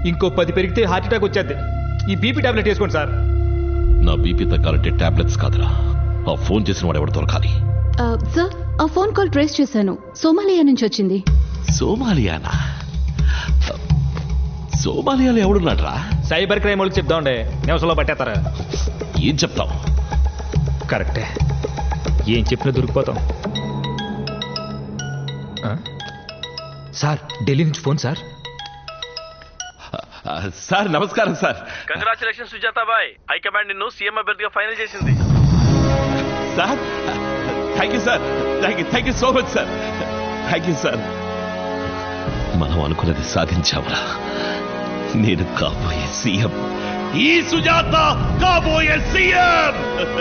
ఇంకో పది పెరిగితే హార్ట్ అటాక్ వచ్చేద్ది ఈ బీపీ టాబ్లెట్ వేసుకోండి సార్ నా బీపీ తగ్గాలంటే టాబ్లెట్స్ కాదురా ఆ ఫోన్ చేసిన వాడు ఎవడు దొరకాలి ఆ, సార్ ఆ ఫోన్ కాల్ ట్రేస్ చేశాను సోమాలియా నుంచి వచ్చింది సోమాలియానా సోమాలియాలో ఎవడున్నాడ్రా సైబర్ క్రైమ్ వాళ్ళకి చెప్దామండే నివసంలో పట్టేస్తారా ఏం చెప్తావు కరెక్టే ఏం చెప్పినా దొరికిపోతాం ఆ? సార్ ఢిల్లీ నుంచి ఫోన్ సార్ ఆ, సార్ నమస్కారం సార్ కంగ్రాచులేషన్ సుజాతాబాయ్ హైకమాండ్ నిన్ను సీఎం అభ్యర్థిగా ఫైనల్ చేసింది sir thank you sir thank you thank you so much sir thank you sir మనం అనుకున్నది సాధించావురా నేను కాబోయే సీఎం ఈ సుజాత కాబోయే సీఎం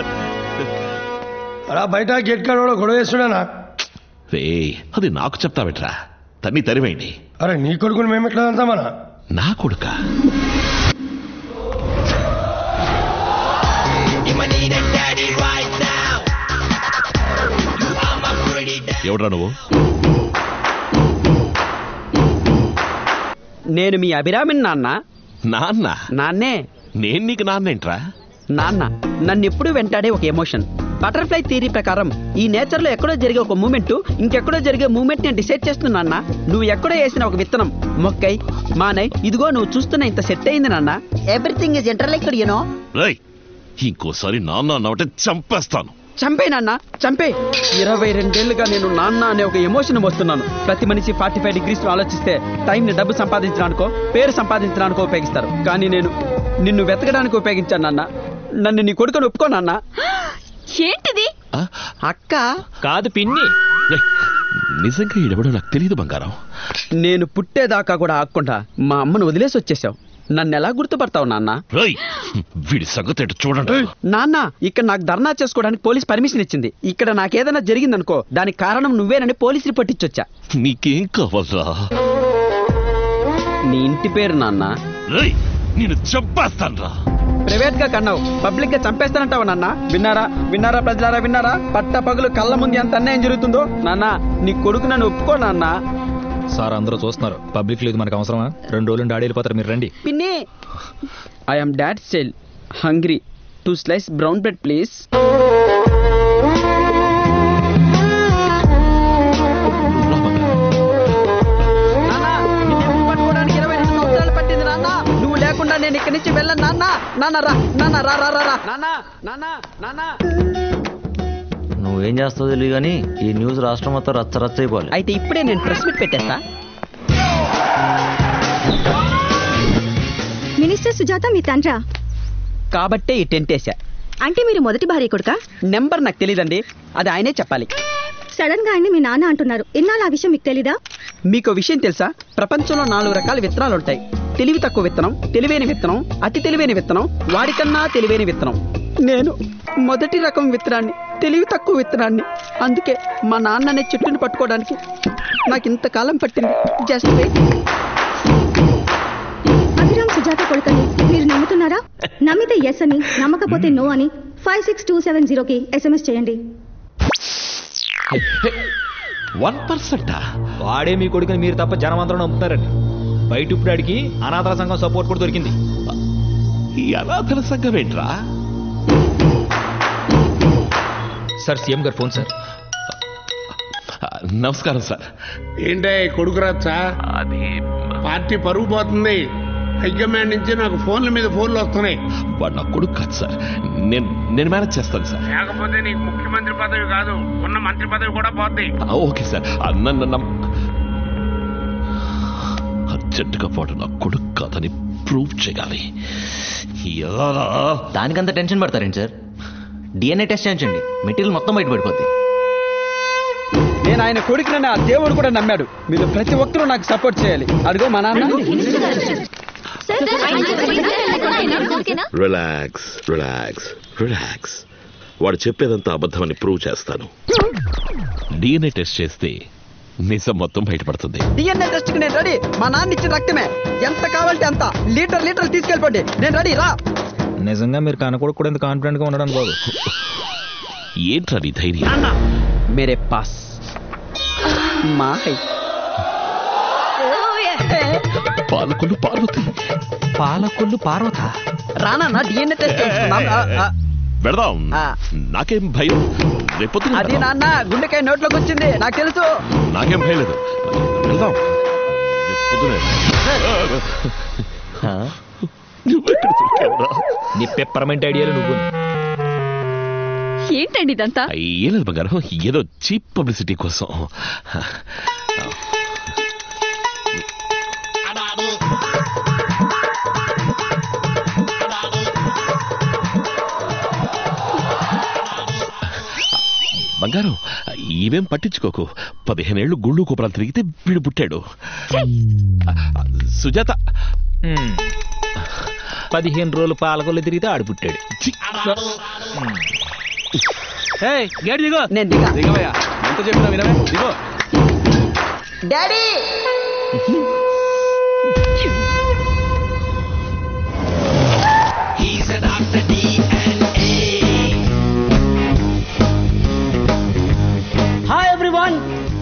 అలా బయట గేట్ కాడ కూడా గొడవ చేస్తున్నానా రే అది నాకు చెప్తావేట్రా తన్ని తరివేయండి అరే నీ కొడుకుని మేము ఎట్లా అంటామనా నా కొడుక ఎవడ్రా నువ్వు నేను మీ అభిరామిని నాన్న నాన్న నాన్నే నేను నీకు నాన్నేంట్రా నాన్న నన్ను ఎప్పుడు వెంటాడే ఒక ఎమోషన్ బటర్ఫ్లై థియరీ ప్రకారం ఈ నేచర్ లో ఎక్కడో జరిగే ఒక మూమెంట్ ఇంకెక్కడో జరిగే మూమెంట్ నేను డిసైడ్ చేస్తున్నా నువ్వు ఎక్కడో వేసిన ఒక విత్తనం మొక్కై మానై ఇదిగో నువ్వు చూస్తున్న ఇంత సెట్ అయింది నాన్న ఎవ్రీథింగ్ ఇస్ ఇంటర్లైక్డ్ యూనో రేయ్ ఇంకోసారి నాన్న అన్నావంటే చంపేస్తాను చంపే నాన్న చంపే ఇరవై రెండేళ్లుగా నేను నాన్న అనే ఒక ఎమోషన్ వస్తున్నాను ప్రతి మనిషి ఫార్టీ ఫైవ్ డిగ్రీస్ ఆలోచిస్తే టైంని డబ్బు సంపాదించడానికో పేరు సంపాదించడానికో ఉపయోగిస్తారు కానీ నేను నిన్ను వెతకడానికి ఉపయోగించాను నాన్న నన్ను నీ కొడుకుని ఒప్పుకో నాన్న ఏంటిది ఆ? అక్క కాదు పిన్ని రేయ్, నిజంగా ఈడెవడో నాకు తెలియదు బంగారం నేను పుట్టేదాకా కూడా ఆగకుండా మా అమ్మను వదిలేసి వచ్చేసావు నన్ను ఎలా గుర్తుపడతావు నాన్న రేయ్ వీడి సంగతి ఏంటో చూడండి నాన్న ఇక్కడ నాకు ధర్నా చేసుకోవడానికి పోలీస్ పర్మిషన్ ఇచ్చింది ఇక్కడ నాకేదైనా జరిగిందనుకో దానికి కారణం నువ్వేనని పోలీస్ రిపోర్ట్ ఇచ్చొచ్చా నీకేం కావాలరా నీ ఇంటి పేరు నాన్న రేయ్ నేను చంపేస్తాను ప్రైవేట్ గా కన్నావు పబ్లిక్ గా చంపేస్తానంటావా నాన్న విన్నారా విన్నారా ప్రజలారా విన్నారా పట్ట పగులు కళ్ళ ముందు ఎంత అన్యాయం జరుగుతుందో నాన్న నీ కొడుకు నన్ను ఒప్పుకో నాన్న సార్ అందరూ చూస్తున్నారు పబ్లిక్ లేదు మనకు అవసరమా రెండు రోజులు డాడీ వెళ్ళిపోతారు మీరు రండి పిన్ని I'm dad cell hungry two slice brown bread please నువ్వు లేకుండా నేను ఇక్కడి నుంచి వెళ్ళను నాన్న నాన్న రా నాన్న రా రా రా రా నాన్న నాన్న నాన్న నువ్వేం చేస్తావు తెలియదు కానీ ఈ న్యూస్ రాష్ట్రం మొత్తం రచ్చ రచ్చ అయిపోవాలి అయితే ఇప్పుడే నేను ప్రెస్ మీట్ పెట్టేస్తా మినిస్టర్ సుజాత మీ తండ్రా కాబట్టే ఈ టెంట్ వేసా అంటే మీరు మొదటి భార్య కొడుక నెంబర్ నాకు తెలియదండి అది ఆయనే చెప్పాలి సడన్ గా అండి మీ నాన్న అంటున్నారు ఇన్నాళ్ళు ఆ విషయం మీకు తెలీదా మీకు విషయం తెలుసా ప్రపంచంలో నాలుగు రకాల విత్తనాలు ఉంటాయి తెలివి తక్కువ విత్తనం తెలివైన విత్తనం అతి తెలివైన విత్తనం వాడికన్నా తెలివైన విత్తనం నేను మొదటి రకం విత్తనాన్ని తెలివి తక్కువ విత్తనాన్ని అందుకే మా నాన్న అనే చెట్టుని పట్టుకోవడానికి నాకు ఇంతకాలం పట్టింది జస్ట్ వెయిట్ అభిరామ్ సుజాత కొడుకని మీరు నమ్ముతున్నారా నమ్మితే ఎస్ అని నమ్మకపోతే నో అని ఫైవ్ సిక్స్ టూ సెవెన్ జీరోకి ఎస్ఎంఎస్ చేయండి వన్ పర్సెంటా వాడే మీ కొడుకుని మీరు తప్ప జనం అందరూ నమ్ముతారండి బయట ఇప్పుడు ఆడికి అనాథల సంఘం సపోర్ట్ కూడా దొరికింది ఈ అనాథల సంఘం ఏంట్రా సార్ సీఎం గారు ఫోన్ సార్ ఆ, నమస్కారం సార్ ఏంటే కొడుకు రచ్చా అది పార్టీ పరుగు పోతుంది హైకమాండ్ నుంచి నాకు ఫోన్ల మీద ఫోన్లు వస్తున్నాయి వాడు నా కొడుకు కాదు సార్ నేను నేను మేనేజ్ చేస్తాను సార్ లేకపోతే నీకు ముఖ్యమంత్రి పదవి కాదు ఉన్న మంత్రి పదవి కూడా పోద్ది ఆ, ఓకే సార్ ఆ, నన్ను నమ్ అర్జెంటుగా వాడు నా కొడుకు కాదని ప్రూవ్ చేయాలి ఎలా దానికంత టెన్షన్ పడతారేంటి సార్ డిఎన్ఏ టెస్ట్ చేయించండి మెటీరియల్ మొత్తం బయట పడిపోద్ది నేను ఆయన కొడుకునని ఆ దేవుడు కూడా నమ్మాడు మీరు ప్రతి ఒక్కరూ నాకు సపోర్ట్ చేయాలి అదిగో మా నాన్న రిలాక్స్ రిలాక్స్ రిలాక్స్ వాడు చెప్పేదంతా అబద్ధమని ప్రూవ్ చేస్తాను డిఎన్ఏ టెస్ట్ చేస్తే నిజం మొత్తం బయటపడుతుంది డిఎన్ఏ టెస్ట్ కి నేను రెడీ మా నాన్న ఇచ్చిన రక్తమే ఎంత కావాలంటే అంత లీటర్ లీటర్ తీసుకెళ్ళిపోండి నేను రెడీ రా నిజంగా మీరు కనకూడదు కూడా ఇంత కాన్ఫిడెంట్ గా ఉండడం బాబు ఏంట్రా నీ ధైర్యం నాన్న మేరే పాస్ మా హై పాలకొల్లు పార్వతి పాలకొల్లు పార్వత రానా డిఎన్ఏ టెస్ట్ చేయించుకుందాం. ఆ, ఆ, పెడదాం ఆ. నాకేం భయం రేపొద్దున అది పెడదాం. నాన్న గుండెకాయ నోట్లోకి వచ్చింది నాకు తెలుసు నాకేం భయం లేదు వెళ్దాం రేపొద్దునే. నువ్వెక్కడ దొరికావురా? నీ పెప్పర్మెంట్ ఐడియాలు నువ్వు ఏంటండి ఇదంతా ఏం లేదు బంగారం ఏదో చీప్ పబ్లిసిటీ కోసం బంగారం ఇవేం పట్టించుకోకు పదిహేనేళ్లు గుళ్ళు కూపరాలు తిరిగితే వీడు పుట్టాడు సుజాత హ్మ్. పదిహేను రోజులు పాలకొల్లు తిరిగితే ఆడు పుట్టాడు ఛీ! గేట్ దిగో నేను దిగా దిగవయ్యా ఎంత చెప్పినా వినవే దిగో daddy hi everyone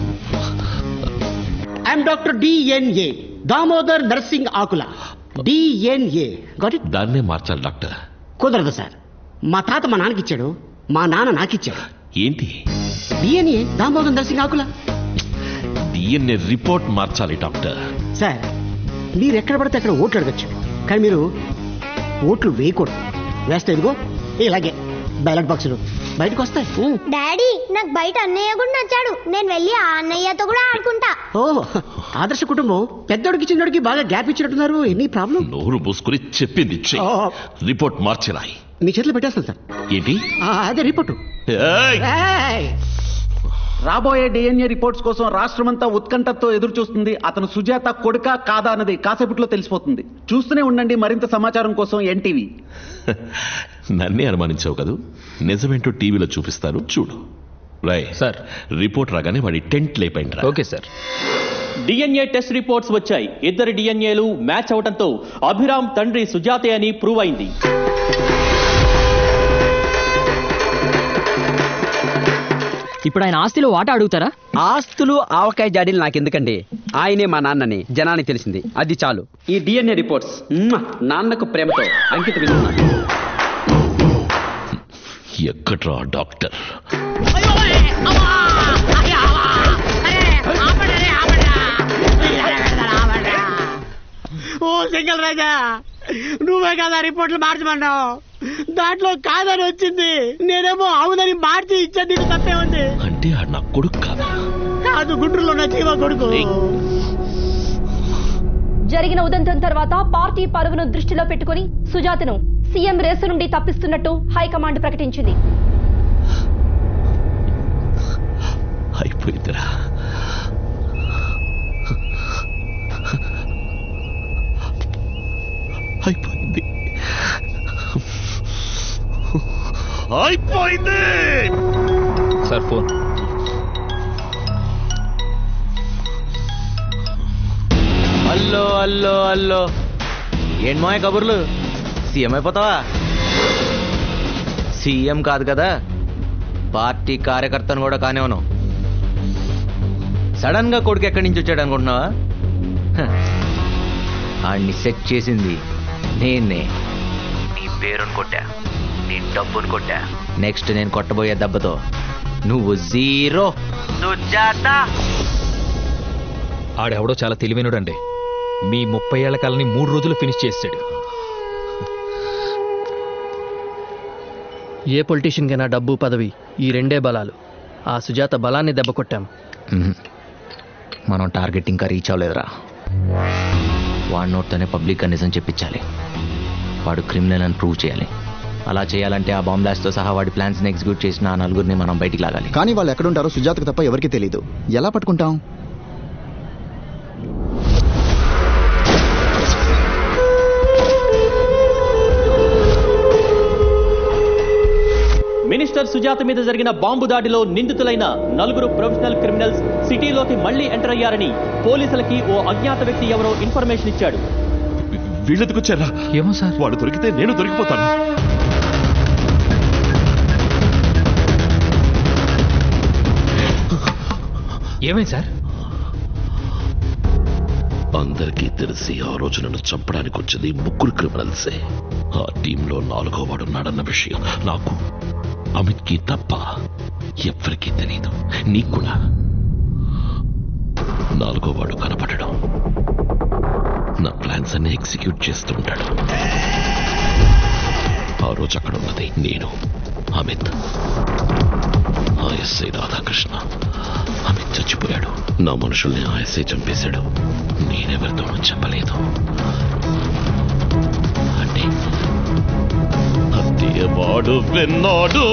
I'm doctor DNA Damodar Narsing Akula DNA got it దాన్నే మార్చాలి డాక్టర్ కుదరదు సార్ మా తాత మా నాన్నకిచ్చాడు మా నాన్న నాకిచ్చాడు ఏంటి DNA Damodar Narsing Akula DNA report మార్చాలి డాక్టర్ సార్ మీరు ఎక్కడ పడితే అక్కడ ఓట్లు అడగచ్చు కానీ మీరు ఓట్లు వేయకూడదు వేస్తే ఇదిగో ఇలాగే బ్యాలెట్ బాక్సులు బయటకు వస్తాయి ఉం. డాడీ నాకు బయట అన్నయ్య కూడా నచ్చాడు నేను వెళ్ళి ఆ అన్నయ్యతో కూడా ఆడుకుంటా ఓ ఆదర్శ కుటుంబం పెద్దోడికి చిన్నోడికి బాగా గ్యాప్ ఇచ్చినట్టున్నారు ఎనీ ప్రాబ్లం నోరు మూసుకుని చెప్పింది చెయ్యి. ఆ. రిపోర్ట్ మార్చిరాయి మీ చేతిలో పెట్టేస్తాను సార్ ఏంటి ఆ, అదే రిపోర్టు ఏయ్! ఏయ్! రాబోయే డిఎన్ఏ రిపోర్ట్స్ కోసం రాష్ట్రమంతా ఉత్కంఠతో ఎదురు చూస్తుంది అతను సుజాత కొడుక కాదా అన్నది కాసేపట్లో తెలిసిపోతుంది చూస్తూనే ఉండండి మరింత సమాచారం కోసం ఎన్టీవీ నన్నే అనుమానించావు కదూ నిజమేంటో టీవీలో చూపిస్తాను చూడు రాయ్ సార్. రిపోర్ట్ రాగానే వాడి టెంట్ లేపండి okay sir DNA test reports వచ్చాయి ఇద్దరు డిఎన్ఏలు మ్యాచ్ అవడంతో అభిరామ్ తండ్రి సుజాతే అని ప్రూవ్ అయింది ఇప్పుడు ఆయన ఆస్తిలో వాటా అడుగుతారా ఆస్తులు ఆవకాయ జాడీలు నాకెందుకండి ఆయనే మా నాన్నని జనానికి తెలిసింది అది చాలు ఈ డిఎన్ఏ రిపోర్ట్స్ మ్మ్! నాన్నకు ప్రేమతో అంకితం ఇస్తున్నాను ఎక్కడ్రా డాక్టర్ ఓ సింగల్ రాజా నువ్వే కదా రిపోర్ట్లు మార్చమన్నావు దాంట్లో కాదని వచ్చింది నేనేమో అవునని మార్చి ఇచ్చాను నీకు తప్పే ఉంది అంటే ఆ నా కొడుకు కాదా కాదు గుంటూరులో ఉన్న జీవ కొడుకు ఏయ్. జరిగిన ఉదంతం తర్వాత పార్టీ పరువును దృష్టిలో పెట్టుకుని సుజాతను సీఎం రేసు నుండి తప్పిస్తున్నట్టు హైకమాండ్ ప్రకటించింది అయిపోయిందిరా అయిపోయింది అయిపోయింది సార్ ఫోన్ అల్లో అల్లో అల్లో ఏంటి మాయ కబుర్లు సీఎం అయిపోతావా సీఎం కాదు కదా పార్టీ కార్యకర్తను కూడా కానివ్వను సడన్ గా కొడుకు ఎక్కడి నుంచి వచ్చాడు అనుకుంటున్నావా హ. ఆడిని సెట్ చేసింది నేనే నీ పేరును కొట్టా నీ డబ్బును కొట్టా నెక్స్ట్ నేను కొట్టబోయే దెబ్బతో నువ్వు జీరో సుజాత ఆడెవడో చాలా తెలివైనడండి మీ ముప్పై ఏళ్ల కాలని మూడు రోజులు ఫినిష్ చేసాడు ఏ పొలిటీషియన్ కైనా డబ్బు పదవి ఈ రెండే బలాలు ఆ సుజాత బలాన్ని దెబ్బ కొట్టాం మ్మ్. మనం టార్గెట్ ఇంకా రీచ్ అవ్వలేదురా వాడి నోట్తోనే పబ్లిక్ నిజం చెప్పించాలి వాడు క్రిమినల్ అని ప్రూవ్ చేయాలి అలా చేయాలంటే ఆ బాంబ్ బ్లాస్ట్తో సహా వాడి ప్లాన్స్ని ఎగ్జిక్యూట్ చేసిన ఆ నలుగురిని మనం బయటికి లాగాలి కానీ వాళ్ళు ఎక్కడుంటారో సుజాతకు తప్ప ఎవరికీ తెలియదు ఎలా పట్టుకుంటాం మినిస్టర్ సుజాత మీద జరిగిన బాంబు దాడిలో నిందితులైన నలుగురు ప్రొఫెషనల్ క్రిమినల్స్ సిటీలోకి మళ్లీ ఎంటర్ అయ్యారని పోలీసులకి ఓ అజ్ఞాత వ్యక్తి ఎవరో ఇన్ఫర్మేషన్ ఇచ్చాడు వీళ్ళెందుకు వచ్చారా ఏమో సార్ వాడు దొరికితే నేను దొరికిపోతాను ఏమైంది సార్ అందరికీ తెలిసి ఆ రోజు నన్ను చంపడానికి వచ్చేది ముగ్గురు క్రిమినల్సే ఆ టీంలో నాలుగో వాడున్నాడన్న విషయం నాకు అమిత్కి తప్ప ఎవ్వరికీ తెలియదు నీకు కూడా నాలుగో వాడు కనపడడం నా ప్లాన్స్ అన్ని ఎగ్జిక్యూట్ చేస్తుంటాడు ఆ రోజు అక్కడ ఉన్నది నేను అమిత్ ఆ ఎస్ఐ రాధాకృష్ణ అమిత్ చచ్చిపోయాడు నా మనుషుల్ని ఆ ఎస్ఐ చంపేశాడు నేనెవరితోనూ చెప్పలేదు అంటే అదే వాడు విన్నాడు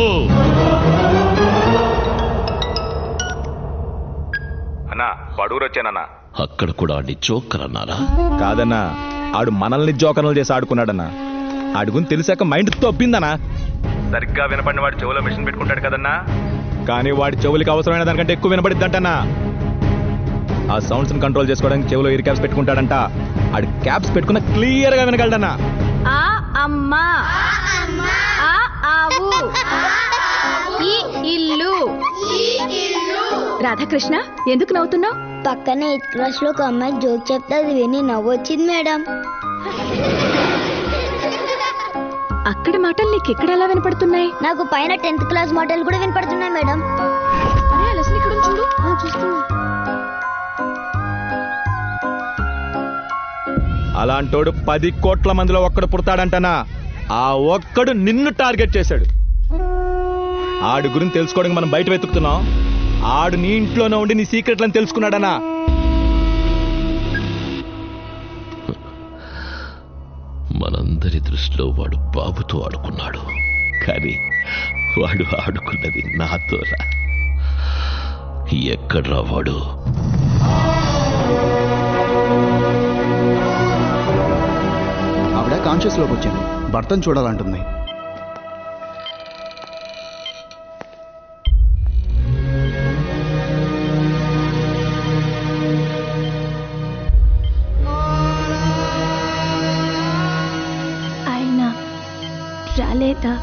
అన్నా పడూరు వచ్చానన్నా అక్కడ కూడా ఆడిని చోక్కర్ అన్నారా కాదన్నా ఆడు మనల్ని జోకనలు చేసి ఆడుకున్నాడన్నా అడుగుని తెలిసాక మైండ్ తప్పిందనా సరిగ్గా వినపడిన వాడు చెవులో మిషన్ పెట్టుకుంటాడు కదన్నా కానీ వాడి చెవులకి అవసరమైన దానికంటే ఎక్కువ వినపడిద్దంటన్నా ఆ సౌండ్స్ ని కంట్రోల్ చేసుకోవడానికి చెవులో ఇయర్ క్యాప్స్ పెట్టుకుంటాడంట ఆడు క్యాప్స్ పెట్టుకున్న క్లియర్ గా వినగలడన్నా ఆ అమ్మా ఆ ఆవు ఈ ఇల్లు రాధాకృష్ణ ఎందుకు నవ్వుతున్నావు పక్కన ఎయిత్ క్లాస్ లో ఒక అమ్మాయి జోక్ చెప్తే అది విని నవ్వొచ్చింది మేడం అక్కడ మాటలు నీకు ఇక్కడ ఎలా వినపడుతున్నాయి నాకు పైన టెన్త్ క్లాస్ మాటలు కూడా వినపడుతున్నాయి మేడం చూడు చూస్తున్నా అలాంటోడు పది కోట్ల మందిలో ఒక్కడు పుడతాడంటనా ఆ ఒక్కడు నిన్ను టార్గెట్ చేశాడు ఆడు గురించి తెలుసుకోవడానికి మనం బయట వెతుకుతున్నాం ఆడు నీ ఇంట్లోనే ఉండి నీ సీక్రెట్లను తెలుసుకున్నాడనా మనందరి దృష్టిలో వాడు బాబుతో ఆడుకున్నాడు కానీ వాడు ఆడుకున్నది నాతోరా ఎక్కడ్రా వాడు ఆవిడ కాన్షియస్ లోకి వచ్చింది భర్తను చూడాలంటుంది ఆయన రాలేదా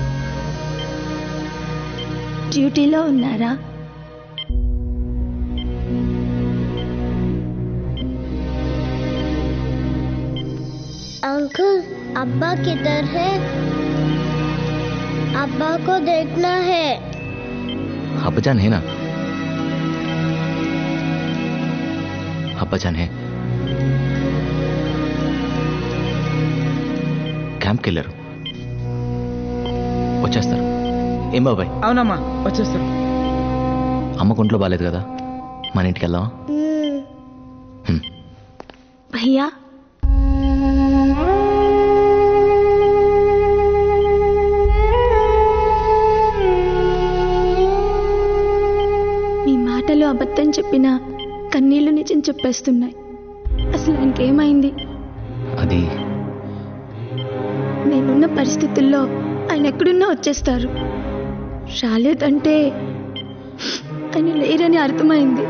డ్యూటీలో ఉన్నారా अंकल अब्बा किधर है अब्बा को देखना है అబ్బజాన్ హేనా అబ్బజాన్ హే క్యాంప్కి వెళ్ళారు వచ్చేస్తారు ఏం బాబాయ్ అవునమ్మా వచ్చేస్తారు అమ్మ గుంట్లో బాగాలేదు కదా మన ఇంటికి వెళ్దామా భయ్యా మీ మాటలు అబద్ధం చెప్పినా కన్నీళ్లు నిజం చెప్పేస్తున్నాయి అసలు ఆయనకేమైంది అది నేనున్న పరిస్థితుల్లో ఆయన ఎక్కడున్నా వచ్చేస్తారు రాలేదంటే ఆయన లేరని అర్థమైంది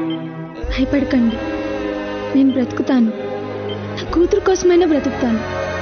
భయపడకండి నేను బ్రతుకుతాను నా కూతురు కోసమైనా బ్రతుకుతాను